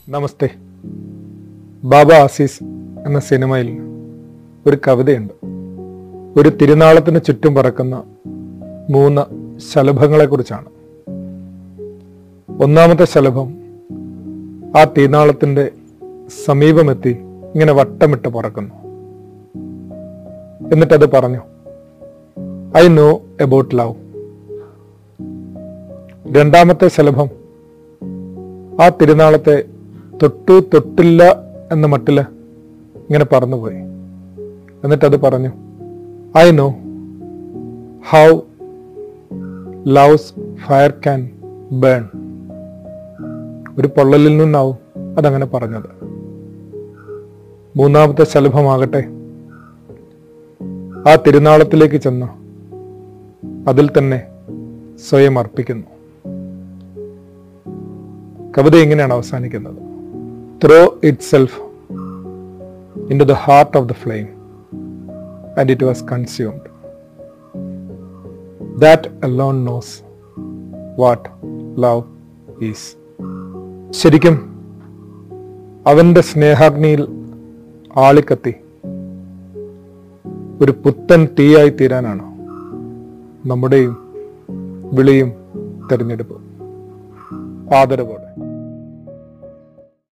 നമസ്തേ ബാബ ആസീസ് എന്ന സിനിമയിൽ ഒരു കവിതയുണ്ട് ഒരു തിരുനാളത്തിന് ചുറ്റും പറക്കുന്ന മൂന്ന് ശലഭങ്ങളെക്കുറിച്ചാണ് ഒന്നാമത്തെ ശലഭം ആ തീനാളത്തിന്റെ സമീപമെത്തി ഇങ്ങനെ വട്ടമിട്ട് പറക്കുന്നു എന്നിട്ടത് പറഞ്ഞു ഐ നോ എബൌട്ട് ലവ് രണ്ടാമത്തെ ശലഭം ആ തിരുനാളത്തെ തൊട്ടു തൊട്ടില്ല എന്ന മട്ടില് ഇങ്ങനെ പറന്നുപോയി എന്നിട്ടത് പറഞ്ഞു I know how love's fire can burn ഒരു പൊള്ളലിൽ നിന്നാവും അതങ്ങനെ പറഞ്ഞത് മൂന്നാമത്തെ ശലഭമാകട്ടെ ആ തിരുനാളത്തിലേക്ക് ചെന്ന് അതിൽ തന്നെ സ്വയം അർപ്പിക്കുന്നു കവിത ഇങ്ങനെയാണ് അവസാനിക്കുന്നത് throw itself into the heart of the flame and it was consumed that alone knows what love is ശരിക്കും അവന്റെ സ്നേഹാഗ്നിയിൽ ആളിക്കത്തി ഒരു പുത്തൻ തീയായി തീരാനാണ് നമ്മുടെയും വിളിയും തെരഞ്ഞെടുപ്പും ആദരവോടെ